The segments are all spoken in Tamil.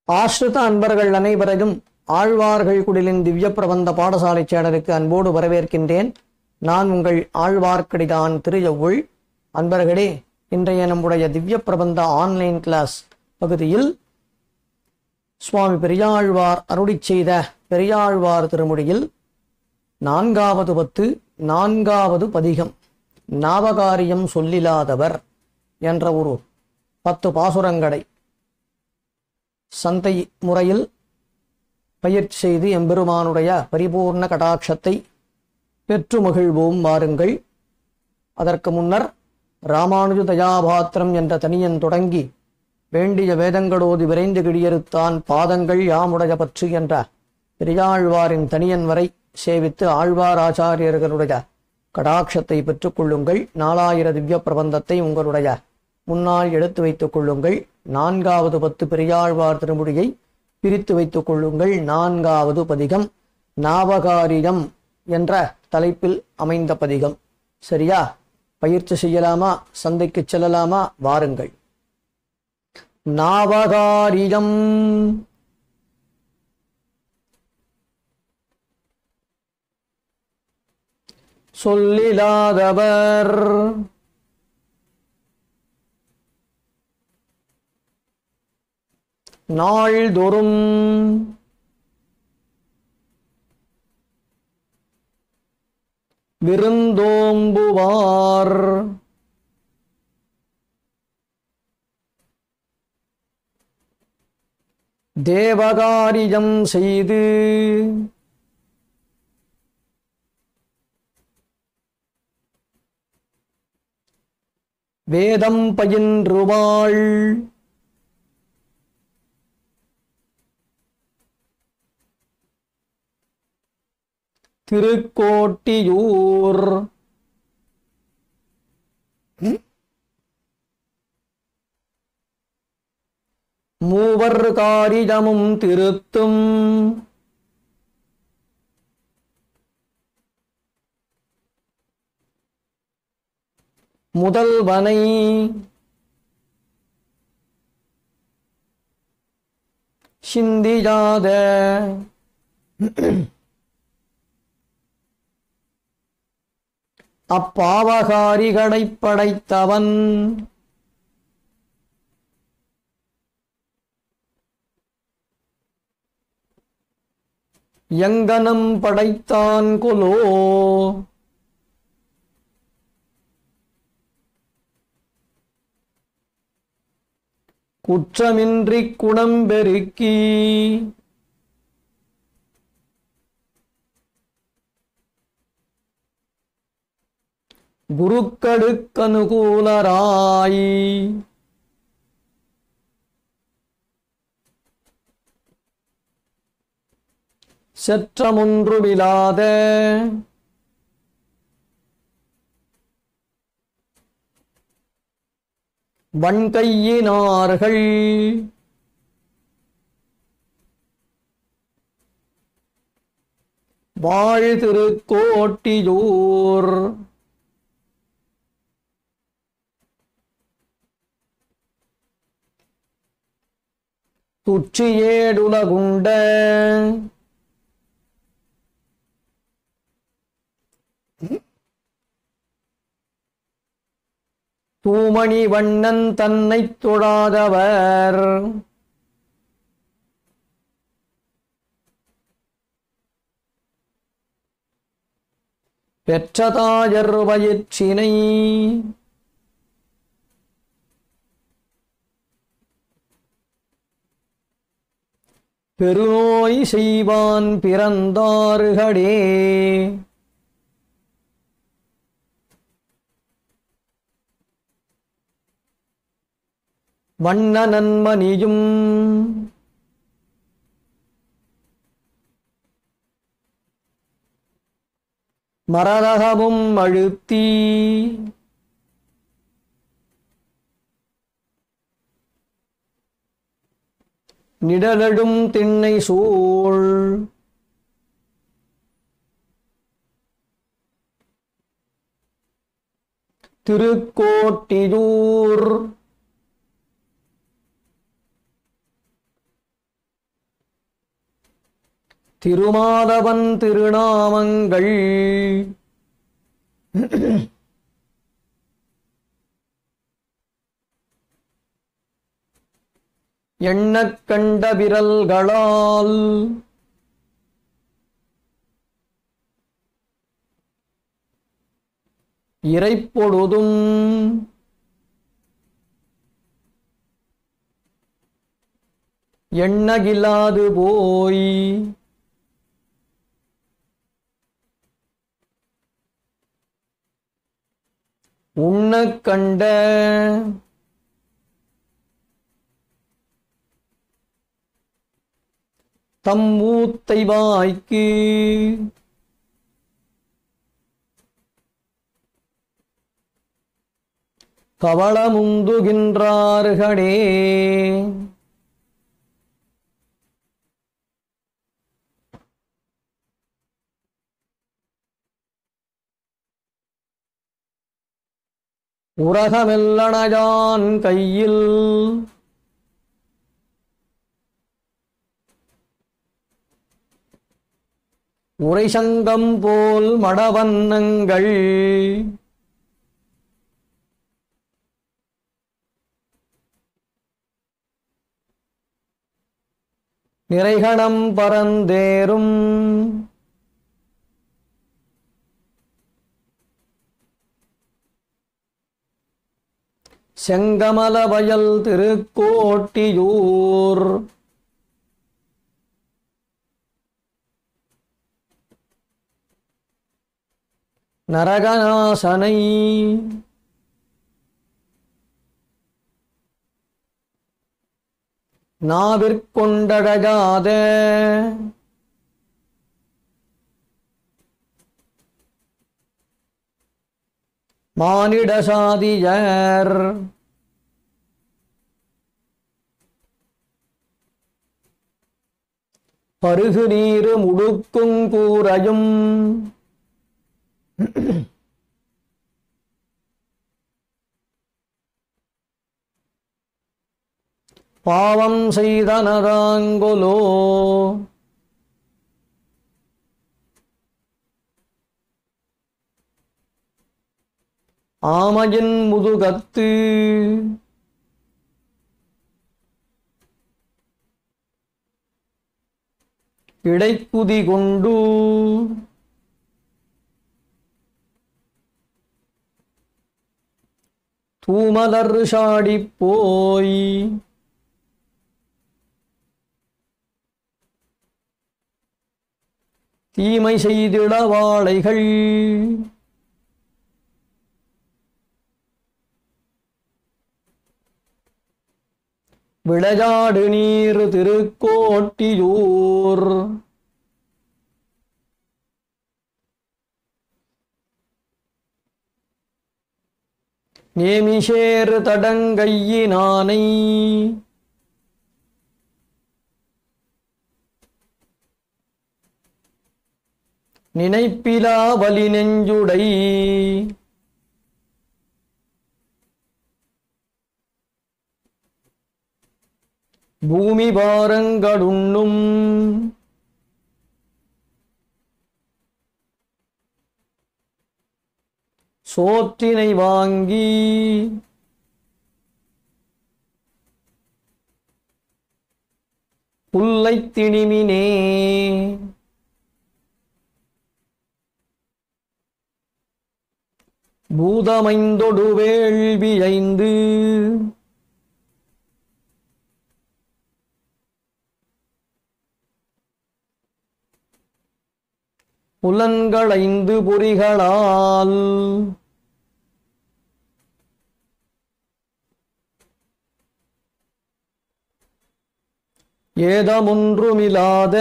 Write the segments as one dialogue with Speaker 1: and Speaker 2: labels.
Speaker 1: ஆஸ்ரித அன்பர்கள் அனைவரையும் ஆழ்வார்கள் குடிலின் திவ்ய பிரபந்த பாடசாலை சேனலுக்கு அன்போடு வரவேற்கின்றேன் நான் உங்கள் ஆழ்வார்க்கடிதான் திருயவுள் அன்பர்களே இன்றைய நம்முடைய திவ்ய பிரபந்த ஆன்லைன் கிளாஸ் பகுதியில் சுவாமி பெரியாழ்வார் அருளிச் செய்த பெரியாழ்வார் திருமொழியில் நான்காவது பத்து நான்காவது பதிகம் நாவகாரியம் சொல்லிலாதவர் என்ற ஒரு பத்து பாசுரங்களை சந்தை முறையில் பயிற்சி செய்து எம்பெருமானுடைய பரிபூர்ண கடாட்சத்தை பெற்று மகிழ்வோம் வாருங்கள் அதற்கு முன்னர் ராமானுஜ தயாபாத்திரம் என்ற தனியன் தொடங்கி வேண்டிய வேதங்களோடு விரைந்து கிடியறுத்தான் பாதங்கள் யாமுடைய பற்று என்ற பெரியாழ்வாரின் தனியன் வரை சேவித்து ஆழ்வார் ஆச்சாரியர்களுடைய கடாட்சத்தை பெற்றுக் கொள்ளுங்கள் நாலாயிர திவ்ய பிரபந்தத்தை உங்களுடைய முன்னால் எடுத்து வைத்துக் கொள்ளுங்கள் நான்காவது பத்து பெரியாழ்வார் திருமொழியை பிரித்து வைத்துக் கொள்ளுங்கள் நான்காவது பதிகம் நாவகாரியம் என்ற தலைப்பில் அமைந்த பதிகம் சரியா பயிற்சி செய்யலாமா சந்தைக்கு செல்லலாமா வாருங்கள் நாவகாரியம் சொல்லிலாதவர் நாள்தோறும் விருந்தோம்புவார் தேவகாரியம் செய்து வேதம் பயின்றுவாள் திருக்கோட்டியூர் மூவர் காரிதமும் திருத்தும் முதல்வனை சிந்தியாத அப்பாவகாரிகளைப் படைத்தவன் எங்கனம் படைத்தான் கொலோ குற்றமின்றி குணம் பெருக்கி குருக்கடுக்கனுகூலராய் செற்றமொன்றுமிலாத வன்கையினார்கள் வாழ் திருக்கோட்டியூர் துற்றியேடுலகுண்ட தூமணி வண்ணன் தன்னைத் தொழாதவர் பெற்றதாயர் வயிற்றினை பெருநோய் செய்வான் பிறந்தார்களே வண்ண நன்மணியும் மரதகமும் அழுத்தி நிழலடும் திண்ணை சூழ் திருக்கோட்டியூர் திருமாதவன் திருநாமங்கள் எண்ணக் கண்ட விரல்களால் இறைப்பொழுதும் எண்ணகிலாது போய் உண்ணக் கண்ட தம் மூத்தை வாய்க்கு கவளமுந்துகின்றார்களே உரகமெல்லணையான் கையில் உரைசங்கம் போல் மடவன்னங்கள் நிறைகணம் பரந்தேறும் செங்கமல வயல் திருக்கோட்டியூர் நரகநாசனை நாவிற்கொண்டழகாத மானிட சாதியர் பருகு நீரு முடுக்குங் கூரையும் பாவம் செய்தனராங்கொலோ ஆமையின் முதுகத்து இடைக்குதி கொண்டு தூமலர் சாடிப் போய் தீமை செய்திட வாழைகள் விளையாடு நீர் திருக்கோட்டியூர் நேமிஷேர் தடங்கையினானை நினைப்பிலா வலி நெஞ்சுடை பூமி பாரங்களுண்ணும் சோற்றினை வாங்கி புல்லைத் திணிமினே பூதமைந்தொடு வேள்வி ஐந்து புலன்களைந்து பொறிகளால் ஏதமொன்றுமிலாத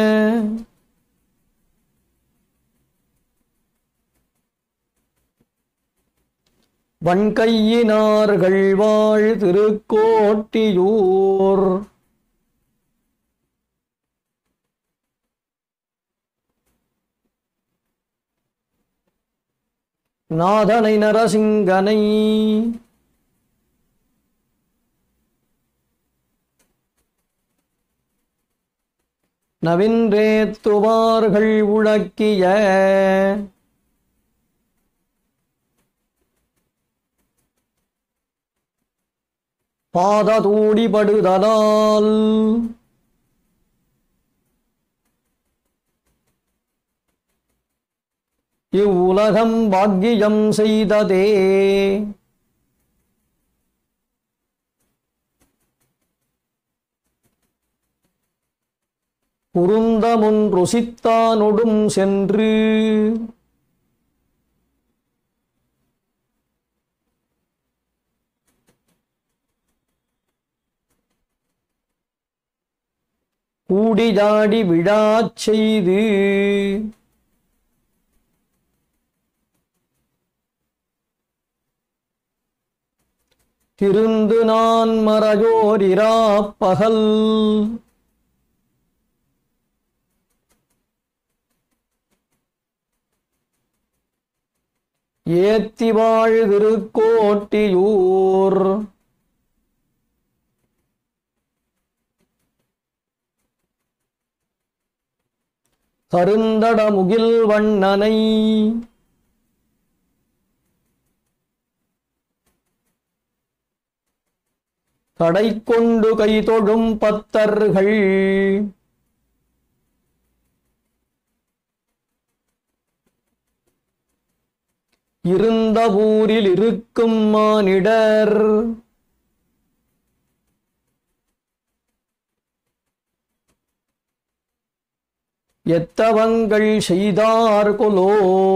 Speaker 1: வன்கையினார்கள் வாழ் திருக்கோட்டியூர் நாதனை நரசிங்கனை நவின்றேத்துவார்கள் உழக்கிய பாததூடிபடுதலால் இவ்வுலகம் பாக்கியம் செய்ததே குருந்தமுன் ருசித்தானொடும் சென்று கூடியாடி விழாச் செய்து திருந்து நான் மறையோரிரா பகல் ஏத்தி வாழ் திருக்கோட்டியூர் கருந்தட முகில் வண்ணனை கடை கொண்டு கைதொழும் பத்தர்கள் இருந்த ஊரில் இருக்கும் மானிடர் எத்தவங்கள் செய்தார் கொலோ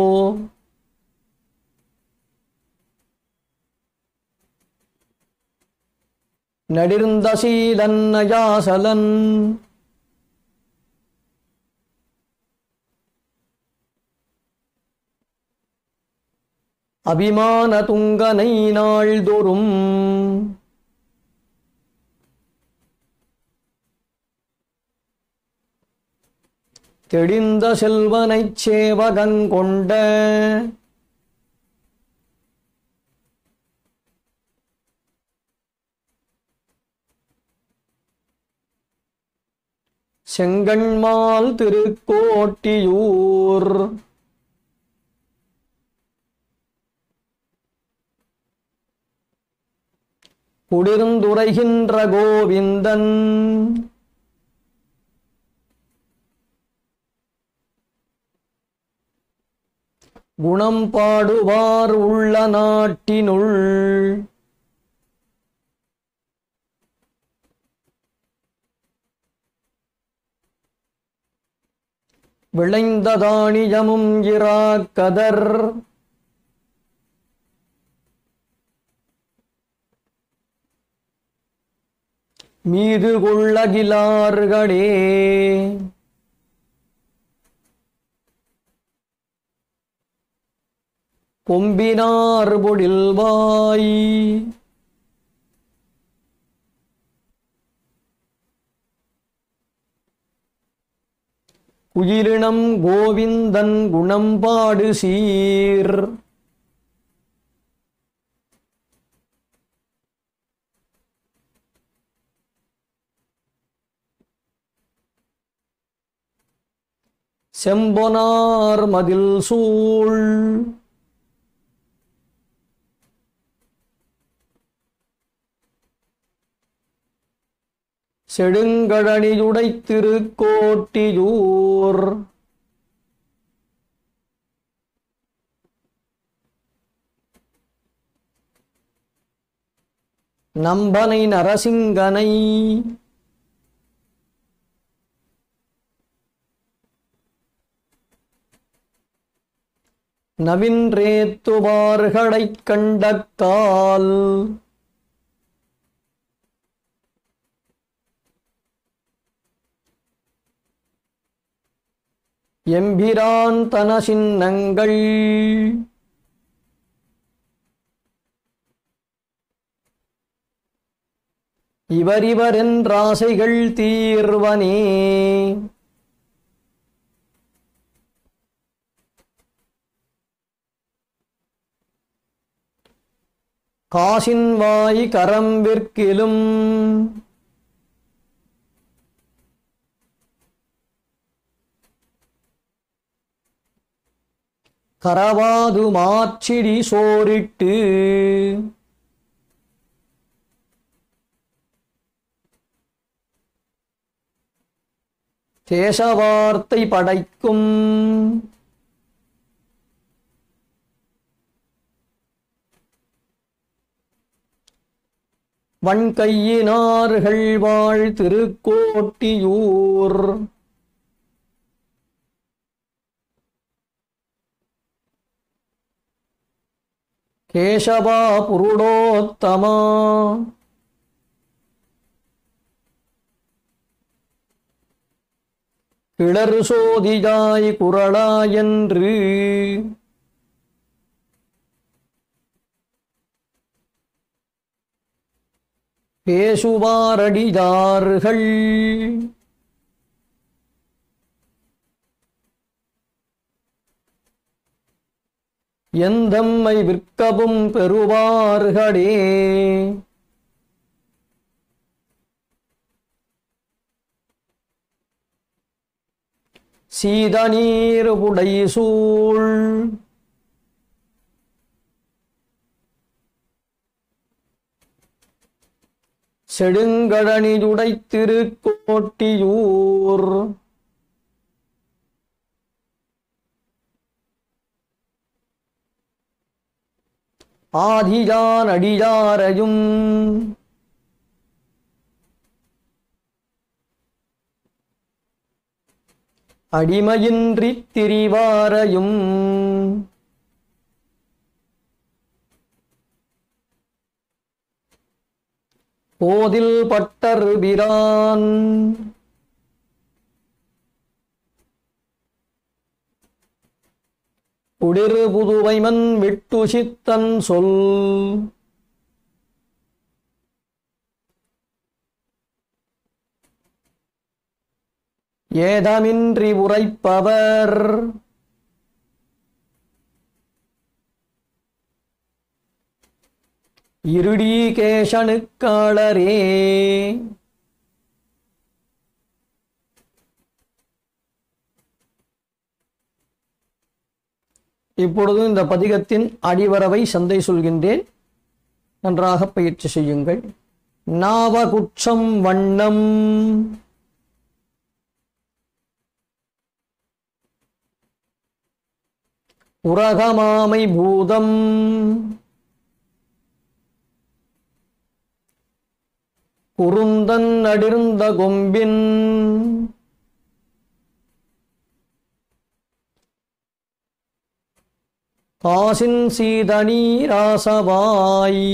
Speaker 1: நடிர்ந்த சீலன் அயாசலன் அபிமான துங்கனை நாள்தோறும் தெளிந்த செல்வனைச் சேவகங்கொண்ட செங்கண்மால் திருக்கோட்டியூர் குளிர்ந்துரைகின்ற கோவிந்தன் குணம் பாடுவார் உள்ள நாட்டினுள் விளைந்த தானியமும் இராக்கதர் மீது கொள்ளகிலார்களே கொம்பினார் பொழில்வாய் குயிலினம் கோவிந்தன் குணம்பாடு சீர் செம்பொனார் மதில் சூழ் செடுங்கழனியுடை திருக்கோட்டியூர் நம்பனை நரசிங்கனை நவின்றேத்துவார்களைக் கண்டக்கால் எம்பிரான் தன சின்னங்கள் இவரிவரென்றாசைகள் தீர்வனே காசின் வாய் கரம் விற்கிலும் கரவாது மாச்சிடி சோரிட்டு தேசவார்த்தை படைக்கும் வன்கையினார்கள் வாழ் திருக்கோட்டியூர் கேசவா புருடோத்தமா கிளறு சோதியாய் குரளாயன்று பேசுவாரடிதார்கள் எந்தம்மை விற்கவும் பெறுவார்களே சீதநீர் புடைசூழ் செடுங்கழனியுடைத்திருக்கோட்டியூர் ஆதியான் அடியாரையும் அடிமையின்றித் திரிவாரையும் போதில் பட்டர் பிரான் குடிறு புதுவைமன் விட்டுசித்தன் சொல் ஏதமின்றி உரைப்பவர் இருடீகேஷனுக்காளரே இப்பொழுது இந்த பதிகத்தின் அடிவரவை சந்தை சொல்கின்றேன் நன்றாக பயிற்சி செய்யுங்கள் நாவகுற்றம் வண்ணம் உரகமாமை பூதம் குறுந்தன் அடிர்ந்த கொம்பின் காசின் சீதநீராசவாய்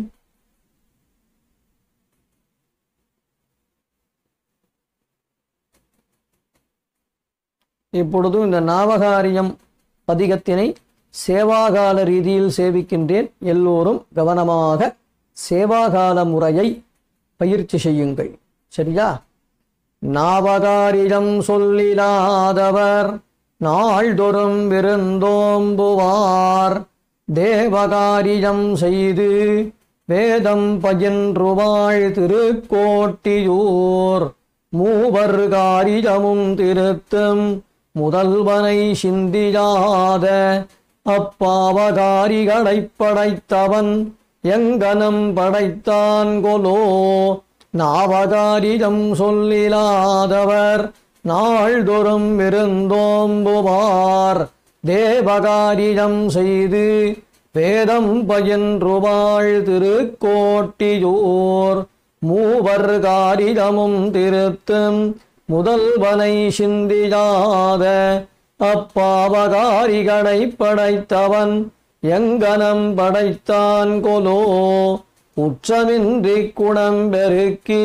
Speaker 1: இப்பொழுது இந்த நாவகாரியம் பதிகத்தினை சேவாகால ரீதியில் சேவிக்கின்றேன் எல்லோரும் கவனமாக சேவாகால முறையை பயிற்சி செய்யுங்கள் சரியா நாவகாரியம் சொல்லிலாதவர் நாள்தொறும் விருந்தோம்புவார் தேவகாரியம் செய்து வேதம் பயின்றுவாழ் திருக்கோட்டியூர் மூவர் காரிஜமும் திருத்தும் முதல்வனை சிந்தியாத அப்பாவகாரிகளைப் படைத்தவன் எங்கனம் படைத்தான் கொலோ நாவகாரியம் சொல்லிலாதவர் நாள்தொறும் விருந்தோம்புவார் தேவகாரியம் செய்து வேதம் பயின்றுவாழ் திருக்கோட்டியூர் மூவர் காரிதமும் திருத்தும் முதல்வனை சிந்தியாத அப்பாவகாரிகளை படைத்தவன் எங்கனம் படைத்தான் கொலோ உச்சமின்றி குணம் பெருக்கி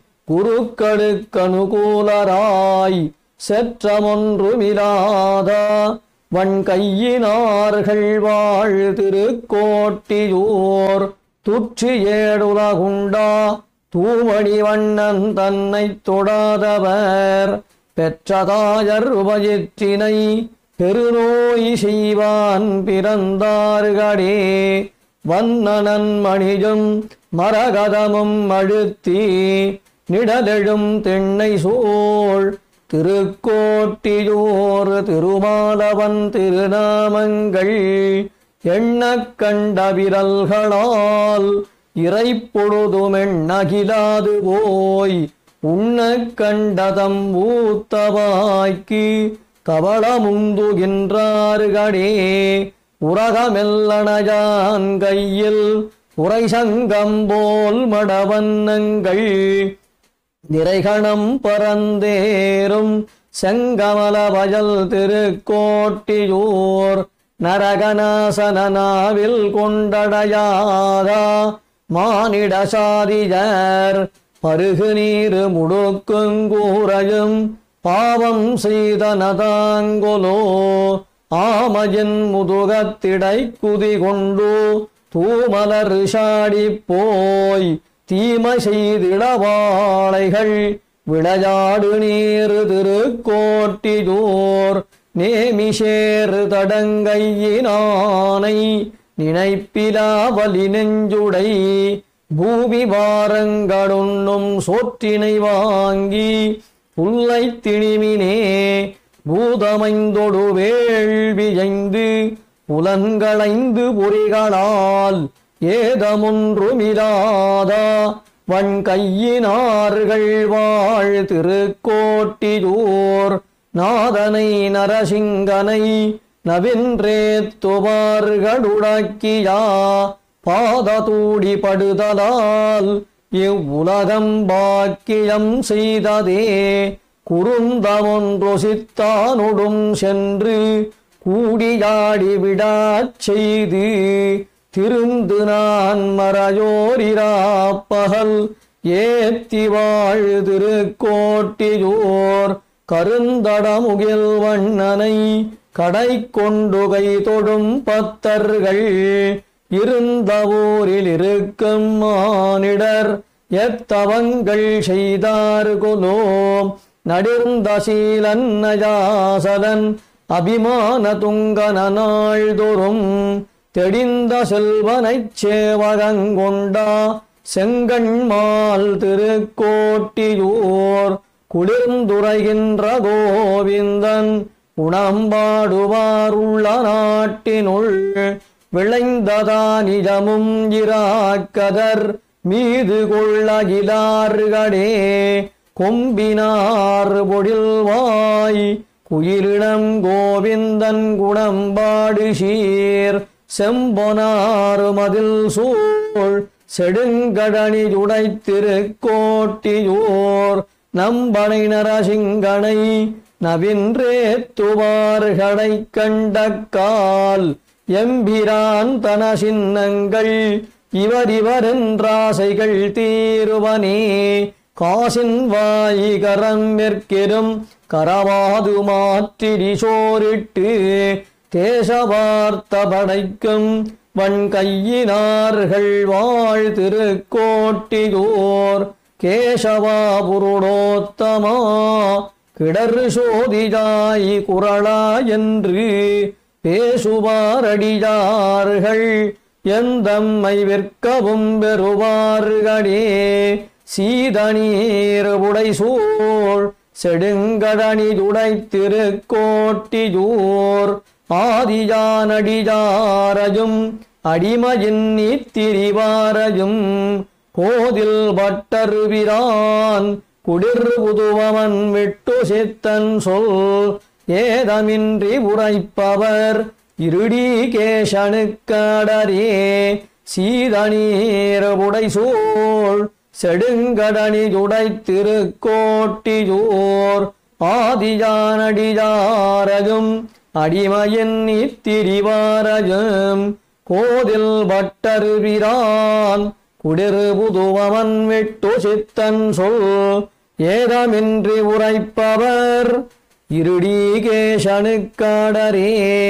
Speaker 1: குருக்களுக்கனுகூலராய் செற்றமொன்றுமிலாத வன்கையினார்கள் வாழ் திருக்கோட்டியூர் துற்றி ஏடுலகுண்டா தூமணி வண்ணன் தன்னைத் தொடாதவர் பெற்றதாயர் உபயிற்றினை பெருநோய் செய்வான் பிறந்தார்களே வண்ணனன் மணியும் மரகதமும் அழுத்தி நிழலெழும் திண்ணை சூழ் திருக்கோட்டியூர் திருமாலவன் திருநாமங்கள் எண்ணக் கண்ட விரல்களால் இறைப்பொழுதுமெண்ணகிலாது போய் உண்ணக் கண்டதம் ஊத்தவாய்க்கு தவளமுந்துகின்றார்களே உலகமெல்லணையான் கையில் உரை சங்கம் போல் மடவன்னங்கள் நிறைகணம் பரந்தேரும் செங்கமல வயல் திருக்கோட்டியூர் நரகநாசனாவில் கொண்டடையாதா மானிட சாதிஜர் பருகு நீரு முடுக்குங்கூரையும் பாவம் செய்தனதாங்கொலோ ஆமையின் முதுகத்திடை குதி கொண்டு தூமலர் சாடிப் போய் தீமை செய்திடவாளைகள் விளையாடு நீர் திருக்கோட்டிதோர் நேமிஷேறு தடங்கையினானை நினைப்பிலா வலி நெஞ்சுடை பூமி வாரங்களுண்ணும் சோற்றினை வாங்கி புல்லை திணிமினே பூதமைந்தொடு வேள்வியைந்து புலன்களைந்து பொறிகளால் ஏதமொன்றுமிராதா வன் கையினார்கள் வாழ் திருக்கோட்டியூர் நாதனை நரசிங்கனை நவின்றேத்துவார்களுடக்கியா பாததூடி படுதலால் இவ்வுலகம் பாக்கியம் செய்ததே குறுந்தமொன்று சித்தானுடும் சென்று கூடியாடி விடாச் செய்து திருந்து நான் மறையோரிராப்பகல் ஏத்தி வாழ் திருக்கோட்டியூர் கருந்தடமுகில் வண்ணனை கடை கொண்டு கை தொடும் பத்தர்கள் இருந்த ஊரில் இருக்கும் மானிடர் எத்தவங்கள் செய்தார் குலோ நடிர்ந்த சீலன் நஜாசலன் அபிமான துங்கன நாள்தோறும் தெடிந்த செல்வனைச் சேவகங்கொண்டா செங்கண்மால் திருக்கோட்டியூர் குளிர்ந்துரைகின்ற கோவிந்தன் உணம்பாடுவாருள்ள நாட்டினுள் விளைந்ததா நிஜமும் இராக்கதர் மீது கொள்ளகிலார்களே கொம்பினார் பொடில்வாய் குயிலிடம் கோவிந்தன் குணம்பாடு சீர் செம்பொனாறு மதில் சூழ் செடுங்கடனி உடைத்திருக்கோட்டியூர் நம்பனை நரசிங்கனை நவின்றேத்துவார்களை கண்டக்கால் எம்பிரான் தன சின்னங்கள் இவர் இவரென்றாசைகள் தீருவனே காசின் வாய் கரம் விற்கிறும் கரவாது மாற்றிடி சோரிட்டு தேசவார்த்த படைக்கும் வன் கையினார்கள் வாழ் திருக்கோட்டியோர் கேசவா புருடோத்தமா கிடர் சோதிஜாய் குரளா என்று பேசுவாரடியார்கள் எந்தம்மை விற்கவும் பெறுவார்களே சீதநீர் உடைசூழ் செடுங்கடனி துடைத்திருக்கோட்டியூர் ஆதியானடியாரையும் அடிமையின் நீத்திரிவாரையும் கோதில் பட்டருவிரான் குளிர் புதுவமன் விட்டு சித்தன் சொல் ஏதமின்றி உரைப்பவர் இருடி கேசனுக்கடரே சீதநீர் உடைசூழ் செடுங்கடனி உடைத்திருக்கோட்டியூர் ஆதியானடியாரையும் அடிமையின் நித்திரிவாரையும் கோதில் பட்டருவிரான் குடிர் புதுவமன் விட்டு சித்தன் சொல் ஏதமின்றி உரைப்பவர் இருடீகேசனுக்காடரே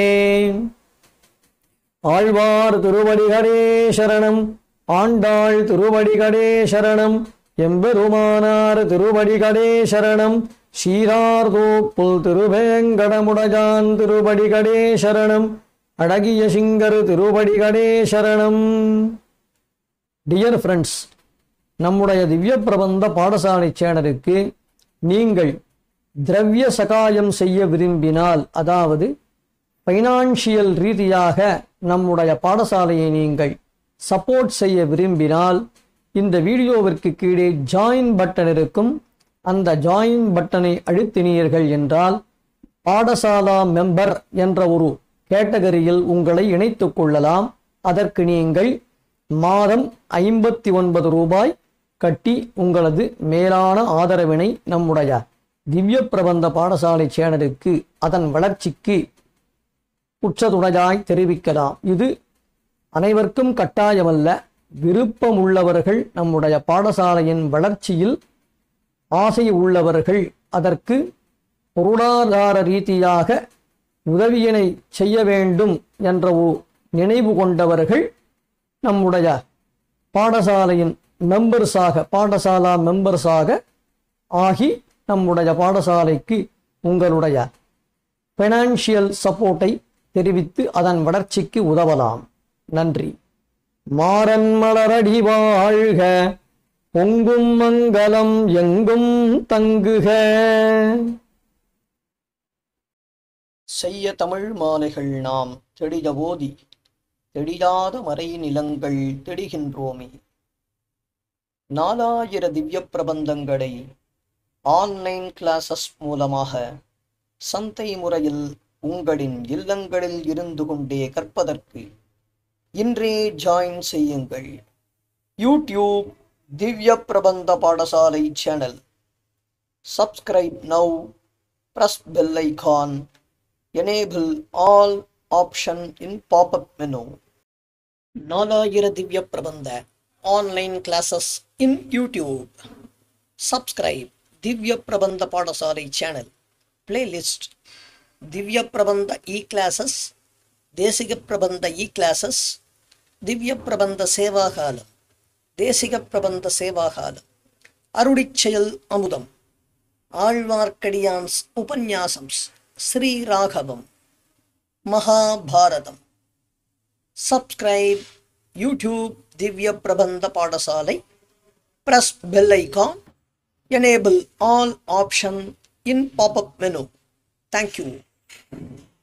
Speaker 1: ஆழ்வார் திருவடிகளே சரணம் ஆண்டாள் திருவடிகளே சரணம் எம்பெருமானார் திருவடிகளே சரணம் சீரார்தோப்புல் திருவேங்கடமுடையான் திருவடிகளே சரணம் அழகிய சிங்கர் திருவடிகளே சரணம் டியர் ஃப்ரெண்ட்ஸ் நம்முடைய திவ்ய பிரபந்த பாடசாலை சேனலுக்கு நீங்கள் திரவிய சகாயம் செய்ய விரும்பினால் அதாவது ஃபைனான்சியல் ரீதியாக நம்முடைய பாடசாலையை நீங்கள் சப்போர்ட் செய்ய விரும்பினால் இந்த வீடியோவிற்கு கீழே ஜாயின் பட்டன் இருக்கும் அந்த ஜாயின் பட்டனை அழுத்தினீர்கள் என்றால் பாடசாலா மெம்பர் என்ற ஒரு கேட்டகரியில் உங்களை இணைத்துக் கொள்ளலாம் அதற்கு நீங்கள் மாதம் ஐம்பத்தி ஒன்பது ரூபாய் கட்டி உங்களது மேலான ஆதரவினை நம்முடைய திவ்ய பிரபந்த பாடசாலை சேனலுக்கு அதன் வளர்ச்சிக்கு உச்சதுணையாய் தெரிவிக்கலாம் இது அனைவருக்கும் கட்டாயமல்ல விருப்பம் உள்ளவர்கள் நம்முடைய பாடசாலையின் வளர்ச்சியில் ஆசை உள்ளவர்கள் அதற்கு பொருளாதார ரீதியாக உதவியினை செய்ய வேண்டும் என்ற ஒரு நினைவு கொண்டவர்கள் நம்முடைய பாடசாலையின் மெம்பர்ஸாக பாடசாலா மெம்பர்ஸாக ஆகி நம்முடைய பாடசாலைக்கு உங்களுடைய ஃபைனான்சியல் சப்போர்ட்டை தெரிவித்து அதன் வளர்ச்சிக்கு உதவலாம் நன்றி மாறன் மலரடி வாழ்க பொங்கும் மங்களம் எங்கும் தங்குக செய்ய தமிழ் மாலைகள் நாம் தெளித ஓதி தெளியாத மறை நிலங்கள் தெளிகின்றோமே நாலாயிர திவ்ய பிரபந்தங்களை ஆன்லைன் கிளாஸஸ் மூலமாக சந்தை முறையில் உங்களின் இல்லங்களில் இருந்து கொண்டே கற்பதற்கு இன்றே ஜாயின் செய்யுங்கள் YouTube Divya Prabandha Patasalai channel subscribe now press bell icon enable all option in pop up menu Nalayira Divya Prabandha online classes in YouTube subscribe Divya Prabandha Patasalai channel playlist திவ்ய பிரபந்த இ கிளாஸஸ் தேசிக பிரபந்த இ கிளாஸஸ் திவ்ய பிரபந்த சேவாகாலம் தேசிக பிரபந்த சேவாகாலம் அருளிச்செயல் அமுதம் ஆழ்வார்க்கடியான்ஸ் உபன்யாசம்ஸ் Sriraghavam Mahabharatam subscribe YouTube Divya Prabandha Patasalai press bell icon enable all option in pop up menu thank you